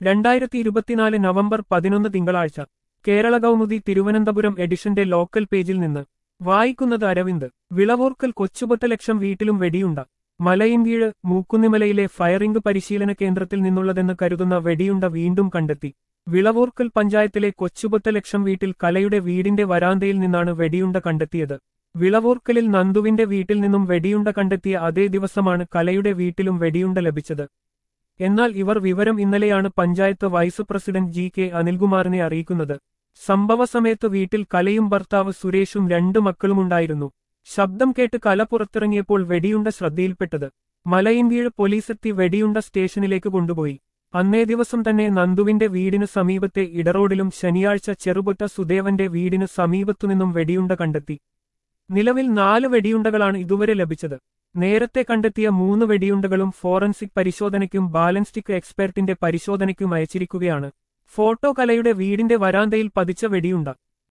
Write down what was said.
രണ്ടായിരത്തി ഇരുപത്തിനാല് നവംബർ പതിനൊന്ന് തിങ്കളാഴ്ച കേരള കൗമുദി തിരുവനന്തപുരം എഡിഷന്റെ ലോക്കൽ പേജിൽ നിന്ന് വായിക്കുന്നത് അരവിന്ദ് വിളവോർക്കൽ കൊച്ചുപൊത്ത ലക്ഷം വീട്ടിലും വെടിയുണ്ട മലയിൻകീഴ് മൂക്കുന്നിമലയിലെ ഫയറിംഗ് പരിശീലന കേന്ദ്രത്തിൽ നിന്നുള്ളതെന്ന് കരുതുന്ന വെടിയുണ്ട വീണ്ടും കണ്ടെത്തി വിളവോർക്കൽ പഞ്ചായത്തിലെ കൊച്ചുപൊത്ത ലക്ഷം വീട്ടിൽ കലയുടെ വീടിന്റെ വരാന്തയിൽ നിന്നാണ് വെടിയുണ്ട കണ്ടെത്തിയത് വിളവോർക്കലിൽ നന്ദുവിന്റെ വീട്ടിൽ നിന്നും വെടിയുണ്ട കണ്ടെത്തിയ അതേ ദിവസമാണ് കലയുടെ വീട്ടിലും വെടിയുണ്ട ലഭിച്ചത് എന്നാൽ ഇവർ വിവരം ഇന്നലെയാണ് panchayat vice president G K അനിൽകുമാറിനെ അറിയിക്കുന്നത് സംഭവ സമയത്ത് വീട്ടിൽ കലയും ഭർത്താവ് സുരേഷും രണ്ടു മക്കളുമുണ്ടായിരുന്നു ശബ്ദം കേട്ട് കല പുറത്തിറങ്ങിയപ്പോൾ വെടിയുണ്ട ശ്രദ്ധയിൽപ്പെട്ടത് മലയിൻകീഴ് പോലീസെത്തി വെടിയുണ്ട സ്റ്റേഷനിലേക്ക് കൊണ്ടുപോയി അന്നേ ദിവസം തന്നെ നന്ദുവിന്റെ വീടിനു സമീപത്തെ ഇടറോഡിലും ശനിയാഴ്ച ചെറുപൊറ്റ സുദേവന്റെ വീടിനു സമീപത്തുനിന്നും വെടിയുണ്ട കണ്ടെത്തി നിലവിൽ നാല് വെടിയുണ്ടകളാണ് ഇതുവരെ ലഭിച്ചത് നേരത്തെ കണ്ടെത്തിയ മൂന്ന് വെടിയുണ്ടകളും ഫോറൻസിക് പരിശോധനയ്ക്കും ബാലൻസ്റ്റിക് എക്സ്പെർട്ടിന്റെ പരിശോധനയ്ക്കും അയച്ചിരിക്കുകയാണ് ഫോട്ടോ കലയുടെ വീടിന്റെ വരാന്തയിൽ പതിച്ച വെടിയുണ്ട